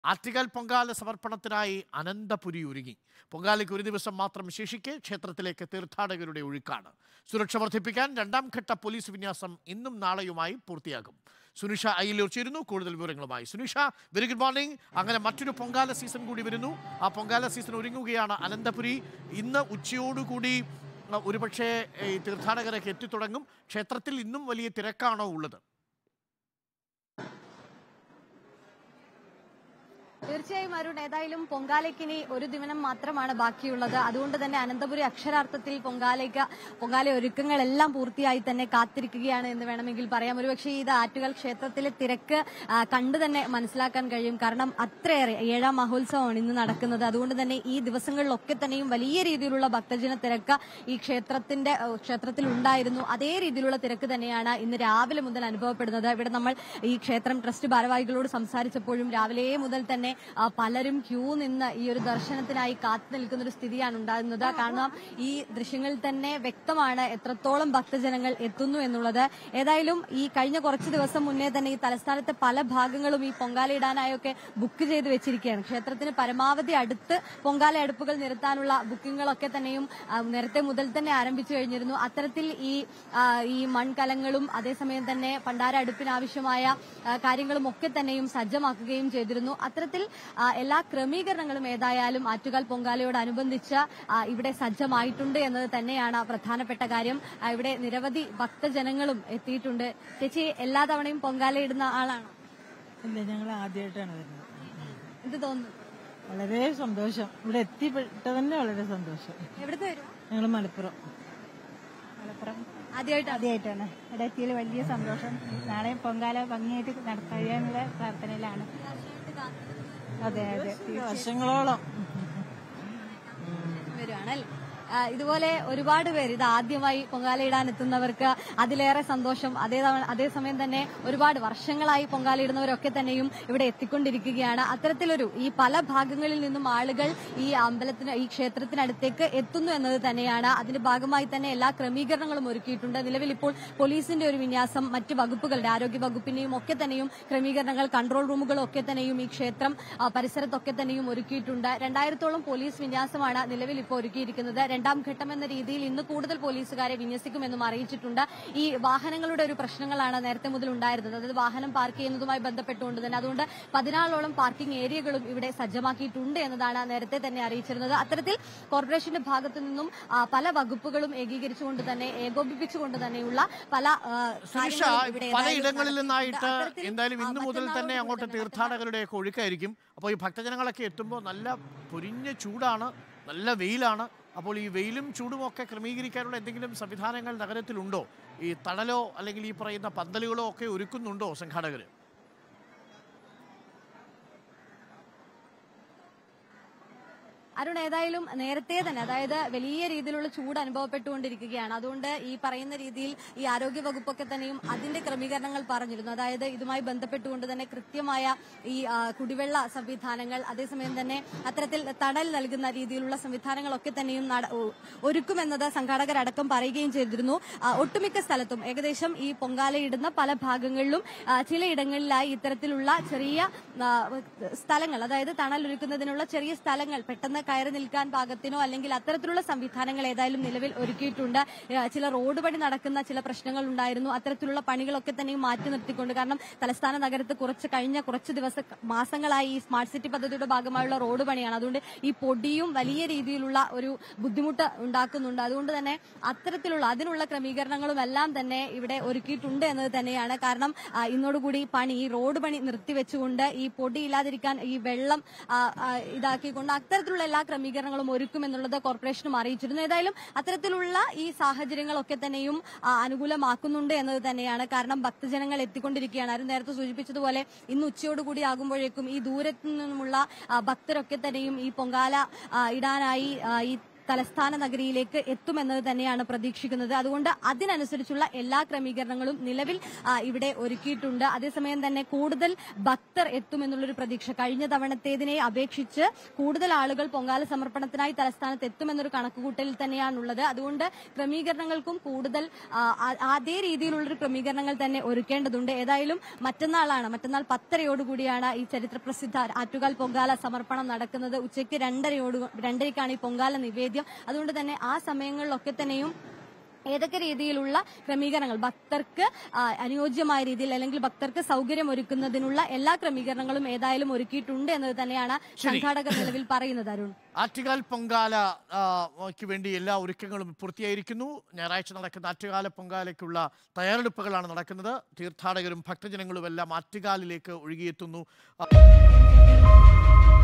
ആറ്റുകാൽ പൊങ്കാല സമർപ്പണത്തിനായി അനന്തപുരി ഒരുങ്ങി പൊങ്കാലയ്ക്ക് ഒരു ദിവസം മാത്രം ശേഷിക്കെ ക്ഷേത്രത്തിലേക്ക് തീർത്ഥാടകരുടെ ഒഴുക്കാണ് സുരക്ഷ വർദ്ധിപ്പിക്കാൻ രണ്ടാം ഘട്ട പോലീസ് വിന്യാസം ഇന്നും നാളെയുമായി പൂർത്തിയാകും സുനിഷ അയ്യലൂർ ചേരുന്നു കൂടുതൽ വിവരങ്ങളുമായി സുനിഷ വെരി ഗുഡ് മോർണിംഗ് അങ്ങനെ മറ്റൊരു പൊങ്കാല സീസൺ കൂടി വരുന്നു ആ പൊങ്കാല സീസൺ ഒരുങ്ങുകയാണ് അനന്തപുരി ഇന്ന് ഉച്ചയോടുകൂടി അ, ഒരുപക്ഷെ ഈ തീർത്ഥാടകരൊക്കെ എത്തിത്തുടങ്ങും ക്ഷേത്രത്തിൽ ഇന്നും വലിയ തിരക്കാണോ ഉള്ളത് തീർച്ചയായും അരുൺ ഏതായാലും പൊങ്കാലയ്ക്കിനി ഒരു ദിനം മാത്രമാണ് ബാക്കിയുള്ളത് അതുകൊണ്ട് തന്നെ അനന്തപുരി അക്ഷരാർത്ഥത്തിൽ പൊങ്കാലയ്ക്ക് പൊങ്കാല ഒരുക്കങ്ങളെല്ലാം പൂർത്തിയായി തന്നെ കാത്തിരിക്കുകയാണ് എന്ന് വേണമെങ്കിൽ പറയാം ഒരുപക്ഷെ ഇത് ആറ്റുകാൽ ക്ഷേത്രത്തിലെ തിരക്ക് ആ, കണ്ടു തന്നെ മനസ്സിലാക്കാൻ കഴിയും കാരണം അത്രയേറെ ഏഴാം മഹോത്സവമാണ് ഇന്ന് നടക്കുന്നത് അതുകൊണ്ട് തന്നെ ഈ ദിവസങ്ങളിലൊക്കെ തന്നെയും വലിയ രീതിയിലുള്ള ഭക്തജന തിരക്ക് ഈ ക്ഷേത്രത്തിന്റെ ഏഹ്, ക്ഷേത്രത്തിൽ ഉണ്ടായിരുന്നു അതേ രീതിയിലുള്ള തിരക്ക് തന്നെയാണ് ഇന്ന് രാവിലെ മുതൽ അനുഭവപ്പെടുന്നത് ഇവിടെ നമ്മൾ ഈ ക്ഷേത്രം ട്രസ്റ്റ് ഭാരവാഹികളോട് സംസാരിച്ചപ്പോഴും രാവിലെ മുതൽ തന്നെ ആ, പലരും ക്യൂ നിന്ന് ഈ ഒരു ദർശനത്തിനായി കാത്തു നിൽക്കുന്ന ഒരു സ്ഥിതിയാണ് ഉണ്ടാകുന്നത് കാരണം ഈ ദൃശ്യങ്ങളിൽ തന്നെ വ്യക്തമാണ് എത്രത്തോളം ഭക്തജനങ്ങൾ എത്തുന്നു എന്നുള്ളത് ഏതായാലും ഈ കഴിഞ്ഞ കുറച്ച് ദിവസം മുന്നേ തന്നെ ഈ തലസ്ഥാനത്തെ പല ഭാഗങ്ങളും ഈ പൊങ്കാല ഇടാനായൊക്കെ ബുക്ക് ചെയ്ത് വെച്ചിരിക്കുകയാണ് ക്ഷേത്രത്തിന് പരമാവധി അടുത്ത് പൊങ്കാല അടുപ്പുകൾ നിരത്താനുള്ള ബുക്കിങ്ങുകളൊക്കെ തന്നെയും ആ, നേരത്തെ മുതൽ തന്നെ ആരംഭിച്ചു കഴിഞ്ഞിരുന്നു അത്തരത്തിൽ ഈ ആ, ഈ മൺകലങ്ങളും അതേസമയം തന്നെ പണ്ടാര അടുപ്പിനാവശ്യമായ ആ, കാര്യങ്ങളും ഒക്കെ തന്നെയും സജ്ജമാക്കുകയും ചെയ്തിരുന്നു അത്തരത്തിൽ ആ, എല്ലാ ക്രമീകരണങ്ങളും ഏതായാലും ആറ്റുകാൽ പൊങ്കാലയോടനുബന്ധിച്ച് ആ, ഇവിടെ സജ്ജമായിട്ടുണ്ട് എന്നത് തന്നെയാണ് പ്രധാനപ്പെട്ട കാര്യം ആ, ഇവിടെ നിരവധി ഭക്തജനങ്ങളും എത്തിയിട്ടുണ്ട് ചേച്ചി എല്ലാ തവണയും പൊങ്കാല ഇടുന്ന ആളാണോ ഇല്ല ഞങ്ങൾ ആദ്യമായിട്ടാണ് വരുന്നത് എന്ത് തോന്നുന്നു വളരെ സന്തോഷം ഇവിടെ എത്തിപ്പെട്ട തന്നെ വളരെ സന്തോഷം എവിടുത്തെ വരും ഞങ്ങൾ മലപ്പുറം മലപ്പുറം ആദ്യമായിട്ടാണ് ആദ്യമായിട്ടാണ് ഇവിടെ എത്തിയതിൽ വലിയ സന്തോഷം നാളെ പൊങ്കാല ഭംഗിയായിട്ട് നടത്താനുള്ള പ്രാർത്ഥനയിലാണ് അതെ അതെ വർഷങ്ങളോളം വരുവാണല്ലേ ആ, ഇതുപോലെ ഒരുപാട് പേര് ഇത് ആദ്യമായി പൊങ്കാലയിടാൻ എത്തുന്നവർക്ക് അതിലേറെ സന്തോഷം അതേ തവണ- അതേസമയം തന്നെ ഒരുപാട് വർഷങ്ങളായി പൊങ്കാലയിടുന്നവരൊക്കെ തന്നെയും ഇവിടെ എത്തിക്കൊണ്ടിരിക്കുകയാണ് അത്തരത്തിലൊരു ഈ പല ഭാഗങ്ങളിൽ നിന്നും ആളുകൾ ഈ അമ്പലത്തിന് ഈ ക്ഷേത്രത്തിനടുത്തേക്ക് എത്തുന്നു എന്നത് തന്നെയാണ് അതിന്റെ ഭാഗമായി തന്നെ എല്ലാ ക്രമീകരണങ്ങളും ഒരുക്കിയിട്ടുണ്ട് നിലവിൽ ഇപ്പോൾ പോലീസിന്റെ ഒരു വിന്യാസം മറ്റ് വകുപ്പുകളുടെ ആരോഗ്യ വകുപ്പിന്റെയും ഒക്കെ തന്നെയും ക്രമീകരണങ്ങൾ കൺട്രോൾ റൂമുകളും ഒക്കെ തന്നെയും ഈ ക്ഷേത്രം ആ, പരിസരത്തൊക്കെ തന്നെയും ഒരുക്കിയിട്ടുണ്ട് രണ്ടായിരത്തോളം പോലീസ് വിന്യാസമാണ് നിലവിൽ ഇപ്പോൾ ഒരുക്കിയിരിക്കുന്നത് രണ്ടാം ഘട്ടം എന്ന രീതിയിൽ ഇന്ന് കൂടുതൽ പോലീസുകാരെ വിന്യസിക്കുമെന്നും അറിയിച്ചിട്ടുണ്ട് ഈ വാഹനങ്ങളുടെ ഒരു പ്രശ്നങ്ങളാണ് നേരത്തെ മുതൽ ഉണ്ടായിരുന്നത് അതായത് വാഹനം പാർക്ക് ചെയ്യുന്നതുമായി ബന്ധപ്പെട്ടുകൊണ്ട് തന്നെ അതുകൊണ്ട് പതിനാലോളം പാർക്കിംഗ് ഏരിയകളും ഇവിടെ സജ്ജമാക്കിയിട്ടുണ്ട് എന്നതാണ് നേരത്തെ തന്നെ അറിയിച്ചിരുന്നത് അത്തരത്തിൽ കോർപ്പറേഷന്റെ ഭാഗത്തു നിന്നും ആ, പല വകുപ്പുകളും ഏകീകരിച്ചുകൊണ്ട് തന്നെ ഏകോപിപ്പിച്ചുകൊണ്ട് തന്നെയുള്ള പല ആ, സുനിഷ കാര്യങ്ങളും ഇവിടെ ഏതായാലും പലയിടങ്ങളിൽ നിന്നായിട്ട് നടക്കുന്നുണ്ട്. അത്തരത്തിൽ, എന്തായാലും ആ, ഇന്ന് മുതൽ തന്നെ മറ്റന്നാളോട് അങ്ങോട്ട് കൂടി തന്നെ തീർത്ഥാടകരുടെയൊക്കെ ഒഴുക്കായിരിക്കും അപ്പോൾ ഈ ഭക്തജനങ്ങളൊക്കെ എത്തുമ്പോൾ നല്ല പൊരിഞ്ഞ ചൂടാണ് നല്ല വെയിലാണ് അപ്പോൾ ഈ വെയിലും ചൂടും ഒക്കെ ക്രമീകരിക്കാനുള്ള എന്തെങ്കിലും സംവിധാനങ്ങൾ നഗരത്തിലുണ്ടോ ഈ തണലോ അല്ലെങ്കിൽ ഈ പറയുന്ന പന്തലുകളോ ഒക്കെ ഒരുക്കുന്നുണ്ടോ സംഘാടകർ അരുൺ ഏതായാലും നേരത്തെ തന്നെ അതായത് വലിയ രീതിയിലുള്ള ചൂട് അനുഭവപ്പെട്ടുകൊണ്ടിരിക്കുകയാണ് അതുകൊണ്ട് ഈ പറയുന്ന രീതിയിൽ ഈ ആരോഗ്യ വകുപ്പൊക്കെ തന്നെയും അതിന്റെ ക്രമീകരണങ്ങൾ പറഞ്ഞിരുന്നു അതായത് ഇതുമായി ബന്ധപ്പെട്ടുകൊണ്ട് തന്നെ കൃത്യമായ ഈ ആ, കുടിവെള്ള സംവിധാനങ്ങൾ അതേസമയം തന്നെ അത്തരത്തിൽ തണൽ നൽകുന്ന രീതിയിലുള്ള സംവിധാനങ്ങളൊക്കെ തന്നെയും നട- ഒ- ഒരുക്കുമെന്നത് സംഘാടകരടക്കം പറയുകയും ചെയ്തിരുന്നു ആ, ഒട്ടുമിക്ക സ്ഥലത്തും ഏകദേശം ഈ പൊങ്കാലയിടുന്ന പല ഭാഗങ്ങളിലും ആ, ചിലയിടങ്ങളിലായി ഇത്തരത്തിലുള്ള ചെറിയ ആ, സ്ഥലങ്ങൾ അതായത് തണൽ ഒരുക്കുന്നതിനുള്ള ചെറിയ സ്ഥലങ്ങൾ പെട്ടെന്ന് കയറി നിൽക്കാൻ പാകത്തിനോ അല്ലെങ്കിൽ അത്തരത്തിലുള്ള സംവിധാനങ്ങൾ ഏതായാലും നിലവിൽ ഒരുക്കിയിട്ടുണ്ട് ഏ, ചില റോഡ് പണി നടക്കുന്ന ചില പ്രശ്നങ്ങൾ ഉണ്ടായിരുന്നു അത്തരത്തിലുള്ള പണികളൊക്കെ തന്നെയും മാറ്റി നിർത്തിക്കൊണ്ട് കാരണം തലസ്ഥാന നഗരത്ത് കുറച്ച് കഴിഞ്ഞ കുറച്ച് ദിവസ മാസങ്ങളായി ഈ സ്മാർട്ട് സിറ്റി പദ്ധതിയുടെ ഭാഗമായുള്ള റോഡ് പണിയാണ് അതുകൊണ്ട് ഈ പൊടിയും വലിയ രീതിയിലുള്ള ഒരു ബുദ്ധിമുട്ട് ഉണ്ടാക്കുന്നുണ്ട് അതുകൊണ്ട് തന്നെ അത്തരത്തിലുള്ള അതിനുള്ള ക്രമീകരണങ്ങളും എല്ലാം തന്നെ ഇവിടെ ഒരുക്കിയിട്ടുണ്ട് എന്നത് തന്നെയാണ് കാരണം ആ, ഇന്നോടുകൂടി പണി ഈ റോഡ് പണി നിർത്തിവെച്ചുകൊണ്ട് ഈ പൊടി ഇല്ലാതിരിക്കാൻ ഈ വെള്ളം ആ, ആ, ഇതാക്കിക്കൊണ്ട് അത്തരത്തിലുള്ള എല്ലാ ക്രമീകരണങ്ങളും ഒരുക്കുമെന്നുള്ളത് കോർപ്പറേഷനും അറിയിച്ചിരുന്നു ഏതായാലും അത്തരത്തിലുള്ള ഈ സാഹചര്യങ്ങളൊക്കെ തന്നെയും ആ, അനുകൂലമാക്കുന്നുണ്ട് എന്നത് തന്നെയാണ് കാരണം ഭക്തജനങ്ങൾ എത്തിക്കൊണ്ടിരിക്കുകയാണ് ആരും നേരത്തെ സൂചിപ്പിച്ചതുപോലെ ഇന്ന് ഉച്ചയോടുകൂടി ആകുമ്പോഴേക്കും ഈ ദൂരത്തു നിന്നുമുള്ള ആ, ഭക്തരൊക്കെ തന്നെയും ഈ പൊങ്കാല ആ, ഇടാനായി ആ, ഈ തലസ്ഥാന നഗരിയിലേക്ക് എത്തുമെന്നത് തന്നെയാണ് പ്രതീക്ഷിക്കുന്നത് അതുകൊണ്ട് അതിനനുസരിച്ചുള്ള എല്ലാ ക്രമീകരണങ്ങളും നിലവിൽ ആ, ഇവിടെ ഒരുക്കിയിട്ടുണ്ട് അതേസമയം തന്നെ കൂടുതൽ ഭക്തർ എത്തുമെന്നുള്ളൊരു പ്രതീക്ഷ കഴിഞ്ഞ തവണത്തേതിനെ അപേക്ഷിച്ച് കൂടുതൽ ആളുകൾ പൊങ്കാല സമർപ്പണത്തിനായി തലസ്ഥാനത്ത് എത്തുമെന്നൊരു കണക്കുകൂട്ടലിൽ തന്നെയാണുള്ളത് അതുകൊണ്ട് ക്രമീകരണങ്ങൾക്കും കൂടുതൽ ആ, ആ- അതേ രീതിയിലുള്ളൊരു ക്രമീകരണങ്ങൾ തന്നെ ഒരുക്കേണ്ടതുണ്ട് ഏതായാലും മറ്റന്നാളാണ് മറ്റന്നാൾ പത്തരയോടുകൂടിയാണ് ഈ ചരിത്ര പ്രസിദ്ധ ആറ്റുകാൽ പൊങ്കാല സമർപ്പണം നടക്കുന്നത് ഉച്ചയ്ക്ക് രണ്ടരയോട് രണ്ടരയ്ക്കാണ് ഈ പൊങ്കാല നിവേദ്യം അതുകൊണ്ട് തന്നെ ആ സമയങ്ങളിലൊക്കെ തന്നെയും ഏതൊക്കെ രീതിയിലുള്ള ക്രമീകരണങ്ങൾ ഭക്തർക്ക് ആ, അനുയോജ്യമായ രീതിയിൽ അല്ലെങ്കിൽ ഭക്തർക്ക് സൗകര്യം ഒരുക്കുന്നതിനുള്ള എല്ലാ ക്രമീകരണങ്ങളും ഏതായാലും ഒരുക്കിയിട്ടുണ്ട് എന്നത് തന്നെയാണ് സംഘാടകർ നിലവിൽ പറയുന്നത് അരുൺ ആറ്റുകാൽ പൊങ്കാല ആ, ക്ക് വേണ്ടി എല്ലാ ഒരുക്കങ്ങളും പൂർത്തിയായിരിക്കുന്നു ഞായറാഴ്ച നടക്കുന്ന ആറ്റുകാല പൊങ്കാലയ്ക്കുള്ള തയ്യാറെടുപ്പുകളാണ് നടക്കുന്നത് തീർത്ഥാടകരും ഭക്തജനങ്ങളും എല്ലാം ആറ്റുകാലിലേക്ക് ഒഴുകിയെത്തുന്നു